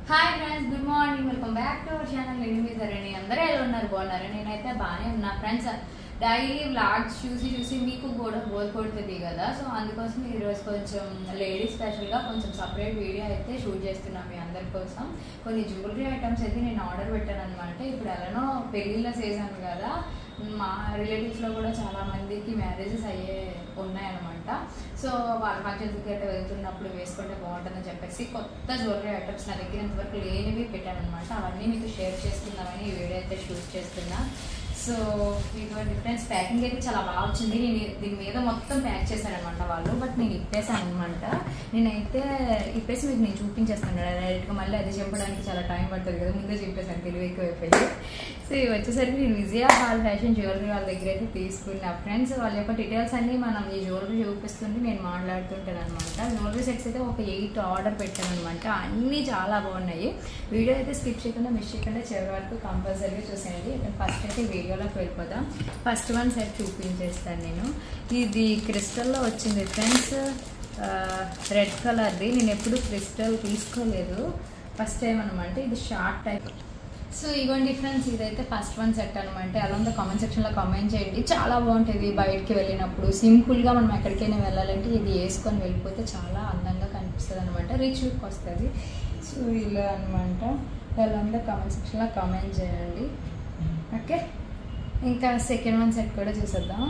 Hi friends good morning welcome back to our channel నేను మీ ధరణి అందరూ ఎలా ఉన్నారు బాగున్నారు నేనైతే బాగానే ఉన్నా ఫ్రెండ్స్ డైలీ వ్లాగ్స్ చూసి చూసి మీకు కూడా బోర్ కొడుతుంది కదా సో అందుకోసం ఈరోజు కొంచెం లేడీస్ స్పెషల్గా కొంచెం సపరేట్ వీడియో అయితే షూట్ చేస్తున్నాం మీ అందరి కోసం కొన్ని జ్యువెలరీ ఐటమ్స్ అయితే నేను ఆర్డర్ పెట్టాను అనమాట ఇప్పుడు ఎలానో పెళ్ళిళ్ళ సీజన్ కదా మా రిలేటివ్స్లో కూడా చాలా మందికి మ్యారేజెస్ అయ్యే ఉన్నాయన్నమాట సో వాళ్ళ ఫంక్షన్స్ గట్రా వెళ్తున్నప్పుడు వేసుకుంటే బాగుంటుందని చెప్పేసి కొత్త జ్యువెలరీ ఐటమ్స్ నా దగ్గర ఇంతవరకు లేనివి పెట్టాను అనమాట అవన్నీ మీకు షేర్ చేసుకుందామని ఈ వీడియో అయితే షూట్ చేస్తున్నా సో ఇదిగో డిఫరెన్స్ ప్యాకింగ్ అయితే చాలా బాగా వచ్చింది నేను దీని మీద మొత్తం ప్యాక్ చేశాను అనమాట వాళ్ళు బట్ నేను ఇప్పేసాను అనమాట నేనైతే ఇప్పేసి మీకు నేను చూపించేస్తాను డైరెక్ట్గా మళ్ళీ అది చెప్పడానికి చాలా టైం పడుతుంది కదా ముందే చెప్పేసాను తెలివి ఎక్కువైపోయి సో ఇవి వచ్చేసరికి నేను విజయ హాల్ ఫ్యాషన్ జ్యువెలరీ వాళ్ళ దగ్గర అయితే తీసుకున్నా ఫ్రెండ్స్ వాళ్ళ యొక్క డీటెయిల్స్ అన్ని మనం ఈ జ్యువెలరీ చూపిస్తుంటే నేను మాట్లాడుతుంటాను అనమాట జ్యువెలరీ సెట్స్ అయితే ఒక ఎయిట్ ఆర్డర్ పెట్టాను అనమాట అన్నీ చాలా బాగున్నాయి వీడియో అయితే స్కిప్ చేయకుండా మిస్ చేయకుండా చివరి వరకు కంపల్సరీగా చూసేయండి ఇక్కడ ఫస్ట్ అయితే వీడియోలోకి వెళ్ళిపోదాం ఫస్ట్ వన్ సెట్ చూపించేస్తాను నేను ఇది క్రిస్టల్లో వచ్చింది ఫ్రెండ్స్ రెడ్ కలర్ది నేను ఎప్పుడు క్రిస్టల్ తీసుకోలేదు ఫస్ట్ టైం అనమాట ఇది షార్ట్ టైప్ సో ఇవ్వండి ఫ్రెండ్స్ ఇదైతే ఫస్ట్ వన్ సెట్ అనమాట అలా ఉందో కామెంట్ సెక్షన్లో కామెంట్ చేయండి చాలా బాగుంటుంది బయటికి వెళ్ళినప్పుడు సింపుల్గా మనం ఎక్కడికైనా వెళ్ళాలంటే ఇది వేసుకొని వెళ్ళిపోతే చాలా అందంగా కనిపిస్తుంది అనమాట రిచ్ లుక్ వస్తుంది సో ఇలా అనమాట ఎలా ఉందో కామెంట్ సెక్షన్లో కామెంట్ చేయండి ఓకే ఇంకా సెకండ్ వన్ సెట్ కూడా చూసేద్దాం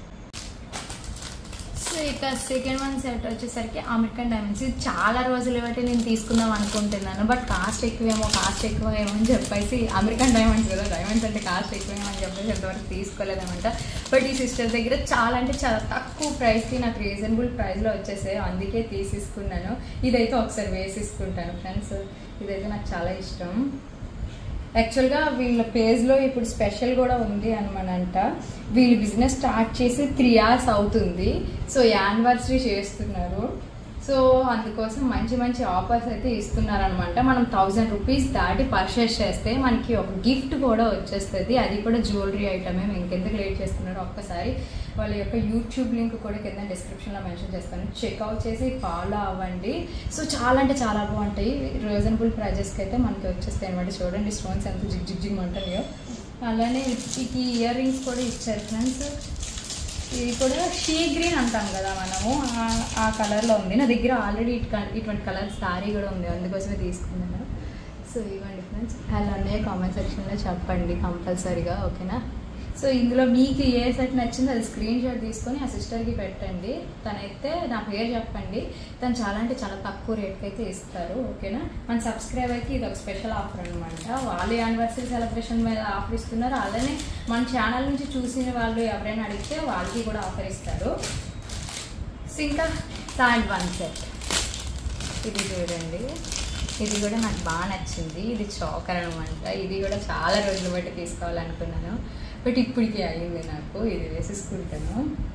సో ఇక సెకండ్ వన్ సెట్ వచ్చేసరికి అమెరికన్ డైమండ్స్ ఇది చాలా రోజులు బట్టి నేను తీసుకుందాం అనుకుంటున్నాను బట్ కాస్ట్ ఎక్కువేమో కాస్ట్ ఎక్కువ ఏమో అని చెప్పేసి అమెరికన్ డైమండ్స్ కదా డైమండ్స్ అంటే కాస్ట్ ఎక్కువేమో అని చెప్పేసి ఎంతవరకు తీసుకోలేదన్నమాట బట్ ఈ సిస్టర్ దగ్గర చాలా అంటే చాలా తక్కువ ప్రైస్కి నాకు రీజనబుల్ ప్రైస్లో వచ్చేసాయి అందుకే తీసేసుకున్నాను ఇదైతే ఒకసారి వేసేసుకుంటాను ఫ్రెండ్స్ ఇదైతే నాకు చాలా ఇష్టం యాక్చువల్గా వీళ్ళ పేజ్లో ఇప్పుడు స్పెషల్ కూడా ఉంది అనమానంట వీళ్ళు బిజినెస్ స్టార్ట్ చేసి త్రీ అవర్స్ అవుతుంది సో యానివర్సరీ చేస్తున్నారు సో అందుకోసం మంచి మంచి ఆఫర్స్ అయితే ఇస్తున్నారనమాట మనం థౌజండ్ రూపీస్ దాటి పర్చేస్ చేస్తే మనకి ఒక గిఫ్ట్ కూడా వచ్చేస్తుంది అది కూడా జ్యువెలరీ ఐటమే మేము ఇంకెందుకు లేట్ చేస్తున్నారో ఒక్కసారి వాళ్ళ యొక్క యూట్యూబ్ లింక్ కూడా కింద డిస్క్రిప్షన్లో మెన్షన్ చేస్తాను చెక్అవుట్ చేసి ఫాలో అవ్వండి సో చాలా అంటే చాలా బాగుంటాయి రీజనబుల్ ప్రైజెస్కి అయితే మనకి వచ్చేస్తాయి అనమాట చూడండి స్టోన్స్ ఎంత జిగ్ జిగ్ జిగ్ అంటాయో అలానే ఈ ఇయర్ రింగ్స్ కూడా ఇచ్చారు ఫ్రెండ్స్ ఇది కూడా షీ గ్రీన్ అంటాం కదా మనము ఆ- ఆ కలర్లో ఉంది నా దగ్గర ఆల్రెడీ ఇటువంటి కలర్ సారీ కూడా ఉంది అందుకోసమే తీసుకున్నాను సో ఇవ్వండి ఫ్రెండ్స్ అలా అన్నయ్య కామెంట్ సెక్షన్లో చెప్పండి కంపల్సరీగా ఓకేనా సో ఇందులో మీకు ఏ సెట్ నచ్చిందో అది స్క్రీన్ షాట్ తీసుకొని ఆ సిస్టర్కి పెట్టండి తనైతే నా పేరు చెప్పండి తను చాలా అంటే చాలా తక్కువ రేట్కి అయితే ఇస్తారు ఓకేనా మన సబ్స్క్రైబర్కి ఇది ఒక స్పెషల్ ఆఫర్ అనమాట వాళ్ళు యానివర్సరీ సెలబ్రేషన్ మీద ఆఫర్ ఇస్తున్నారు అలానే మన ఛానల్ నుంచి చూసిన వాళ్ళు ఎవరైనా అడిగితే వాళ్ళకి కూడా ఆఫర్ ఇస్తారు సో ఇంకా థర్డ్ వన్ సెట్ ఇది చూడండి ఇది కూడా నాకు బాగా నచ్చింది ఇది చోకర్ అనమాట ఇది కూడా చాలా రోజులు బట్టి తీసుకోవాలనుకున్నాను బట్ ఇప్పటికి అయింది నాకు ఇది వేసేసుకుంటాను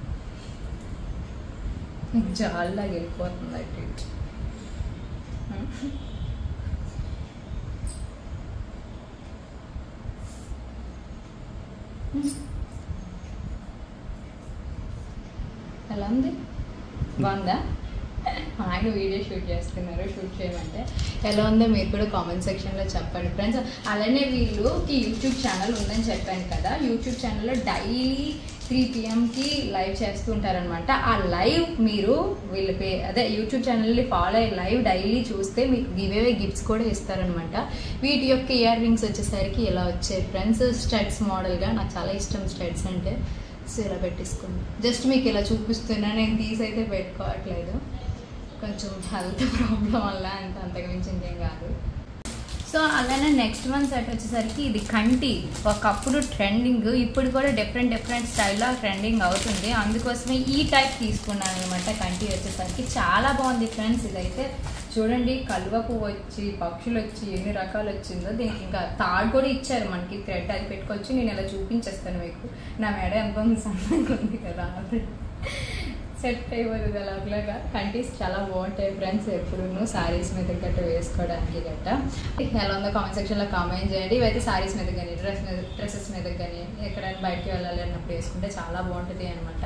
జాల్లాగా వెళ్ళిపోతుంది అటు ఇటు. ఎలా ఉంది బాగుందా ఆయన వీడియో షూట్ చేస్తున్నారు షూట్ చేయమంటే ఎలా ఉందో మీరు కూడా కామెంట్ సెక్షన్లో చెప్పండి ఫ్రెండ్స్ అలానే వీళ్ళుకి యూట్యూబ్ ఛానల్ ఉందని చెప్పాను కదా యూట్యూబ్ ఛానల్లో డైలీ త్రీ పిఎంకి లైవ్ చేస్తూ ఉంటారనమాట ఆ లైవ్ మీరు వీళ్ళ పే అదే యూట్యూబ్ ఛానల్ని ఫాలో అయ్యి లైవ్ డైలీ చూస్తే మీకు గివ్ అవే గిఫ్ట్స్ కూడా ఇస్తారనమాట వీటి యొక్క ఇయర్ రింగ్స్ వచ్చేసరికి ఇలా వచ్చాయి ఫ్రెండ్స్ స్టడ్స్ మోడల్గా నాకు చాలా ఇష్టం స్టడ్స్ అంటే సో ఇలా పెట్టేసుకోండి జస్ట్ మీకు ఇలా చూపిస్తున్నా నేను తీసి అయితే పెట్టుకోవట్లేదు కొంచెం హెల్త్ ప్రాబ్లం వల్ల అంత అంతకు మించి ఇంకేం కాదు సో అలానే నెక్స్ట్ వన్ సెట్ వచ్చేసరికి ఇది కంటి ఒకప్పుడు ట్రెండింగ్ ఇప్పుడు కూడా డిఫరెంట్ డిఫరెంట్ స్టైల్లో ట్రెండింగ్ అవుతుంది అందుకోసమే ఈ టైప్ తీసుకున్నాను అనమాట కంటి వచ్చేసరికి చాలా బాగుంది ఫ్రెండ్స్ ఇదైతే చూడండి కలువ పువ్వు వచ్చి పక్షులు వచ్చి ఎన్ని రకాలు వచ్చిందో దీనికి ఇంకా తాడు కూడా ఇచ్చారు మనకి థ్రెడ్ అది పెట్టుకొచ్చి నేను ఇలా చూపించేస్తాను మీకు నా మేడ ఎంత ఉంది సన్నగా ఉంది కదా సెట్ అయిపోతుంది అలాగా కంటీస్ చాలా బాగుంటాయి ఫ్రెండ్స్ ఎప్పుడును సారీస్ మీద గట్ట వేసుకోవడానికి గట్ట ఎలా ఉందో కామెంట్ సెక్షన్లో కామెంట్ చేయండి ఇవైతే సారీస్ మీద కానీ డ్రెస్ మీద డ్రెస్సెస్ మీద కానీ ఎక్కడైనా బయటకి వెళ్ళాలి అన్నప్పుడు వేసుకుంటే చాలా బాగుంటుంది అనమాట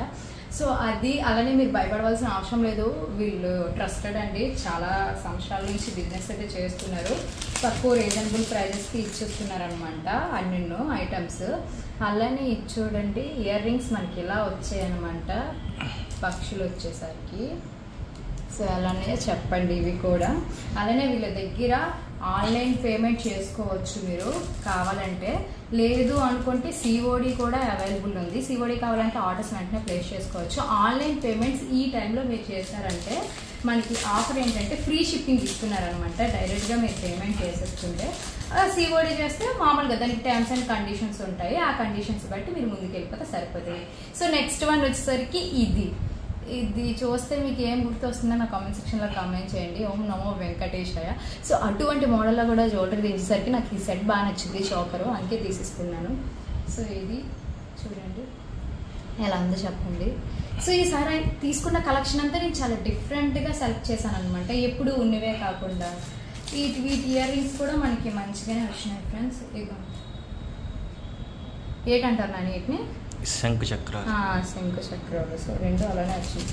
సో అది అలానే మీరు భయపడవలసిన అవసరం లేదు వీళ్ళు ట్రస్టెడ్ అండి చాలా సంవత్సరాల నుంచి బిజినెస్ అయితే చేస్తున్నారు తక్కువ రీజనబుల్ ప్రైజెస్కి ఇచ్చేస్తున్నారు అనమాట అన్ని ఐటమ్స్ అలానే ఇది చూడండి ఇయర్ రింగ్స్ మనకి ఇలా వచ్చాయన్నమాట పక్షులు వచ్చేసరికి సో అలానే చెప్పండి ఇవి కూడా అలానే వీళ్ళ దగ్గర ఆన్లైన్ పేమెంట్ చేసుకోవచ్చు మీరు కావాలంటే లేదు అనుకుంటే సిఓడి కూడా అవైలబుల్ ఉంది సిఓడి కావాలంటే ఆర్డర్స్ వెంటనే ప్లేస్ చేసుకోవచ్చు ఆన్లైన్ పేమెంట్స్ ఈ టైంలో మీరు చేశారంటే మనకి ఆఫర్ ఏంటంటే ఫ్రీ షిప్పింగ్ ఇస్తున్నారనమాట డైరెక్ట్గా మీరు పేమెంట్ చేసేస్తుంటే సిఓడి చేస్తే మామూలుగా దానికి టర్మ్స్ అండ్ కండిషన్స్ ఉంటాయి ఆ కండిషన్స్ బట్టి మీరు ముందుకు వెళ్ళిపోతే సరిపోతుంది సో నెక్స్ట్ వన్ వచ్చేసరికి ఇది ఇది చూస్తే మీకు ఏం గుర్తు వస్తుందో నా కామెంట్ సెక్షన్లో కామెంట్ చేయండి ఓం నమో వెంకటేశాయ సో అటువంటి మోడల్లో కూడా జ్యువెలరీ తీసేసరికి నాకు ఈ సెట్ బాగా నచ్చింది షాకరు అందుకే తీసేసుకున్నాను సో ఇది చూడండి ఎలా ఉందో చెప్పండి సో ఈసారి తీసుకున్న కలెక్షన్ అంతా నేను చాలా డిఫరెంట్గా సెలెక్ట్ చేశాను అనమాట ఎప్పుడు ఉన్నవే కాకుండా వీటి వీటి ఇయర్ రింగ్స్ కూడా మనకి మంచిగానే వచ్చినాయి ఫ్రెండ్స్ ఇగో ఏటంటారు నాని వీటిని శంకు చక్రాలు ఆ, శంకు చక్రాలు సో రెండు అలానే వచ్చింది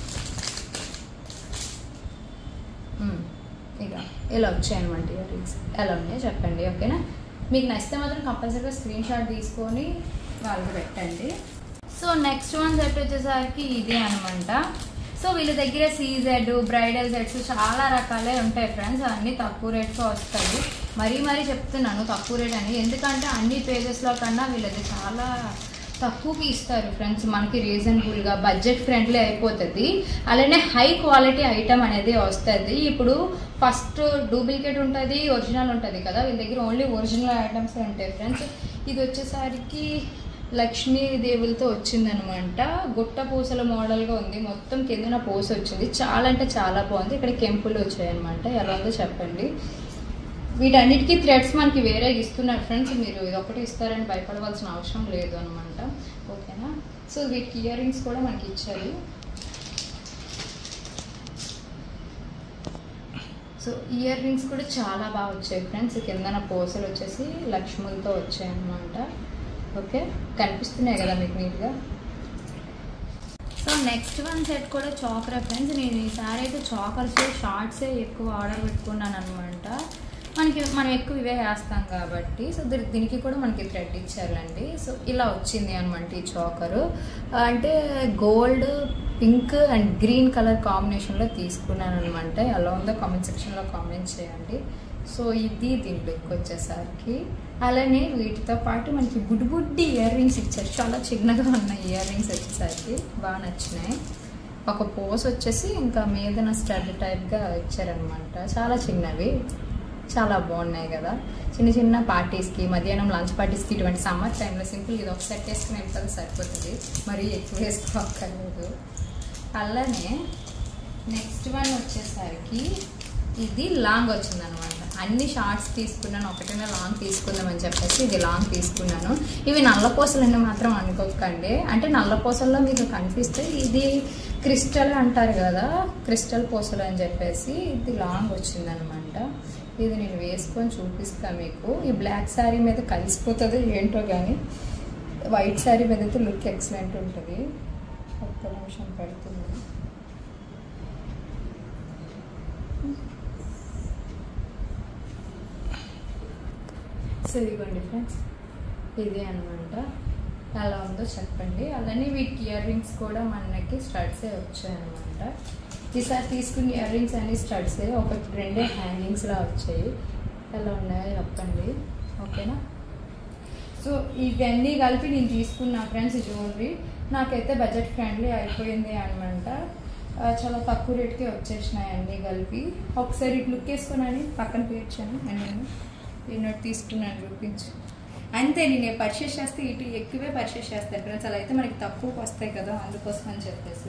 మ్మ్. ఇక ఇలా వచ్చాయన్నమాట ఇయర్ రింగ్స్ ఎలా ఉన్నాయో చెప్పండి ఓకేనా మీకు నచ్చితే మాత్రం కంపల్సరీగా స్క్రీన్ షాట్ తీసుకొని వాళ్ళకి పెట్టండి సో నెక్స్ట్ వన్ సెట్ వచ్చేసరికి ఇది అనమాట సో వీళ్ళ దగ్గర సీజెడ్ బ్రైడల్ సెట్స్ చాలా రకాలే ఉంటాయి ఫ్రెండ్స్ అన్నీ తక్కువ రేట్తో వస్తాయి మరీ మరీ చెప్తున్నాను తక్కువ రేట్ అని ఎందుకంటే అన్ని పేజెస్లో కన్నా వీళ్ళది చాలా తక్కువకి ఇస్తారు ఫ్రెండ్స్ మనకి రీజనబుల్గా బడ్జెట్ ఫ్రెండ్లీ అయిపోతుంది అలానే హై క్వాలిటీ ఐటమ్ అనేది వస్తుంది ఇప్పుడు ఫస్ట్ డూప్లికేట్ ఉంటుంది ఒరిజినల్ ఉంటుంది కదా వీళ్ళ దగ్గర ఓన్లీ ఒరిజినల్ ఐటమ్స్ ఉంటాయి ఫ్రెండ్స్ ఇది వచ్చేసరికి లక్ష్మీదేవులతో వచ్చిందనమాట గుట్ట పూసల మోడల్గా ఉంది మొత్తం కిందన పూస వచ్చింది చాలా అంటే చాలా బాగుంది ఇక్కడ కెంపులు వచ్చాయన్నమాట ఎలా ఉందో చెప్పండి వీటన్నిటికీ థ్రెడ్స్ మనకి వేరే ఇస్తున్నారు ఫ్రెండ్స్ మీరు ఇది ఒకటి ఇస్తారని భయపడవలసిన అవసరం లేదు అనమాట ఓకేనా సో వీటికి ఇయర్ రింగ్స్ కూడా మనకి ఇచ్చారు సో ఇయర్ రింగ్స్ కూడా చాలా బాగా వచ్చాయి ఫ్రెండ్స్ కిందన పూసలు వచ్చేసి లక్ష్ములతో వచ్చాయి అనమాట ఓకే కనిపిస్తున్నాయి కదా మీకు నీట్గా సో నెక్స్ట్ వన్ సెట్ కూడా చాకరా ఫ్రెండ్స్ నేను ఈసారి అయితే చాకర్స్ షార్ట్సే ఎక్కువ ఆర్డర్ పెట్టుకున్నాను అనమాట మనకి మనం ఎక్కువ ఇవే వేస్తాం కాబట్టి సో దీ- దీనికి కూడా మనకి థ్రెడ్ ఇచ్చారండి సో ఇలా వచ్చింది అనమాట ఈ చాకరు అంటే gold pink and green colour కాంబినేషన్లో తీసుకున్నాను అనమాట ఎలా ఉందో కామెంట్ సెక్షన్లో కామెంట్ చేయండి సో ఇది దీని లుక్ వచ్చేసరికి అలానే వీటితో పాటు మనకి బుడ్డి బుడ్డి ఇయర్ రింగ్స్ ఇచ్చారు చాలా చిన్నగా ఉన్న ఇయర్ రింగ్స్ వచ్చేసరికి బాగా నచ్చినాయి ఒక పోస్ వచ్చేసి ఇంకా మీదన స్టడ్ టైప్గా ఇచ్చారనమాట చాలా చిన్నవి చాలా బాగున్నాయి కదా చిన్న చిన్న పార్టీస్కి మధ్యాహ్నం లంచ్ పార్టీస్కి ఇటువంటి సమ్మర్ టైంలో సింపుల్ ఇది ఒక సెట్ వేసుకుని వెళ్ళిపోతే సరిపోతుంది మరీ ఎక్కువ వేసుకోక్కర్లేదు అలానే నెక్స్ట్ వన్ వచ్చేసరికి ఇది లాంగ్ వచ్చిందనమాట అన్ని షార్ట్స్ తీసుకున్నాను ఒకటైనా లాంగ్ తీసుకుందామని చెప్పేసి ఇది లాంగ్ తీసుకున్నాను ఇవి నల్లపూసలని మాత్రం అనుకోకండి అంటే నల్లపూసల్లో మీకు కనిపిస్తే ఇది క్రిస్టల్ అంటారు కదా క్రిస్టల్ పూసలు అని చెప్పేసి ఇది లాంగ్ వచ్చిందనమాట ఇది నేను వేసుకొని చూపిస్తాను మీకు ఈ బ్లాక్ శారీ మీద కలిసిపోతుంది ఏంటో కానీ వైట్ శారీ మీద అయితే లుక్ ఎక్సలెంట్ ఉంటుంది ఒక్క నిమిషం పెడుతుంది సో ఇదిగోండి ఫ్రెండ్స్ ఇది అనమాట ఎలా ఉందో చెప్పండి అలానే వీటికి ఇయర్ రింగ్స్ కూడా మనకి స్టడ్సే వచ్చాయన్నమాట ఈసారి తీసుకున్న ఇయర్ రింగ్స్ అన్ని స్టడ్సే ఒకటి రెండే హ్యాంగింగ్స్లా వచ్చాయి ఎలా ఉన్నాయో చెప్పండి ఓకేనా సో ఇవన్నీ కలిపి నేను తీసుకున్నా ఫ్రెండ్స్ జ్యువెలరీ నాకైతే బడ్జెట్ ఫ్రెండ్లీ అయిపోయింది అనమాట ఆ, చాలా తక్కువ రేట్కి వచ్చేసినాయి అన్నీ కలిపి ఒకసారి ఇటు లుక్ వేసుకున్నాను పక్కన పేర్చాను అండ్ నేను ఇన్నోటి తీసుకున్నాను చూపించు అంతే నేను పర్చేస్ చేస్తే ఇటు ఎక్కువే పర్చేస్ చేస్తాను ఫ్రెండ్స్ అలా అయితే మనకి తక్కువకి వస్తాయి కదా అందుకోసం అని చెప్పేసి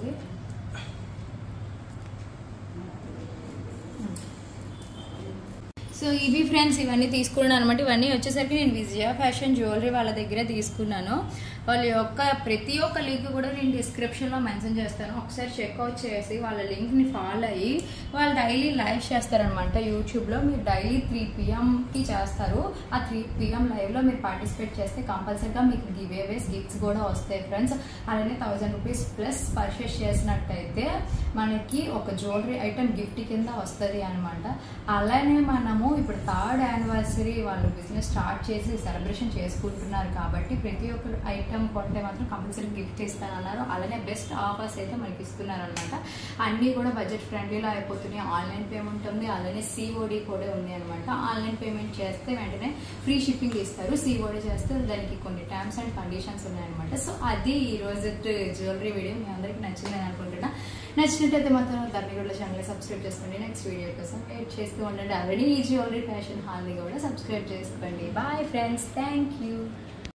సో ఇవి ఫ్రెండ్స్ ఇవన్నీ తీసుకున్నాను అనమాట ఇవన్నీ వచ్చేసరికి నేను విజయ ఫ్యాషన్ జ్యువెలరీ వాళ్ళ దగ్గర తీసుకున్నాను వాళ్ళ యొక్క ప్రతి ఒక్క లింక్ కూడా నేను డిస్క్రిప్షన్లో మెన్షన్ చేస్తాను ఒకసారి చెక్అవుట్ చేసి వాళ్ళ లింక్ని ఫాలో అయ్యి వాళ్ళు డైలీ లైవ్ చేస్తారనమాట యూట్యూబ్లో మీరు డైలీ త్రీ పిఎంకి చేస్తారు ఆ త్రీ పిఎం లైవ్లో మీరు పార్టిసిపేట్ చేస్తే కంపల్సరీగా మీకు గివ్ అవేస్ గిఫ్ట్స్ కూడా వస్తాయి ఫ్రెండ్స్ అలానే థౌజండ్ రూపీస్ ప్లస్ పర్చేస్ చేసినట్టయితే మనకి ఒక జ్యువెలరీ ఐటమ్ గిఫ్ట్ కింద వస్తుంది అనమాట అలానే మనము ఇప్పుడు థర్డ్ యానివర్సరీ వాళ్ళు బిజినెస్ స్టార్ట్ చేసి సెలబ్రేషన్ చేసుకుంటున్నారు కాబట్టి ప్రతి ఒక్క ఐటమ్ కొంటే మాత్రం కంపల్సరీ గిఫ్ట్ ఇస్తానన్నారు అలానే బెస్ట్ ఆఫర్స్ అయితే మనకి ఇస్తున్నారు అనమాట అన్నీ కూడా బడ్జెట్ ఫ్రెండ్లీలో అయిపోతున్నాయి ఆన్లైన్ పేమెంట్ ఉంది అలానే సిఓడి కూడా ఉంది అనమాట ఆన్లైన్ పేమెంట్ చేస్తే వెంటనే ఫ్రీ షిప్పింగ్ ఇస్తారు సిఓడి చేస్తే దానికి కొన్ని టర్మ్స్ అండ్ కండిషన్స్ ఉన్నాయన్నమాట సో అది ఈ రోజు జ్యువెలరీ వీడియో మీ అందరికి నచ్చిందని అనుకుంటున్నా నచ్చినట్టయితే మాత్రం ధర్మిగూడ ఛానల్ సబ్స్క్రైబ్ చేసుకోండి నెక్స్ట్ వీడియో కోసం వెయిట్ చేస్తూ ఉండండి ఆల్రెడీ ఈ జ్యువెలరీ ఫ్యాషన్ హాల్ని కూడా సబ్స్క్రైబ్ చేసుకోండి బాయ్ ఫ్రెండ్స్ థ్యాంక్ యూ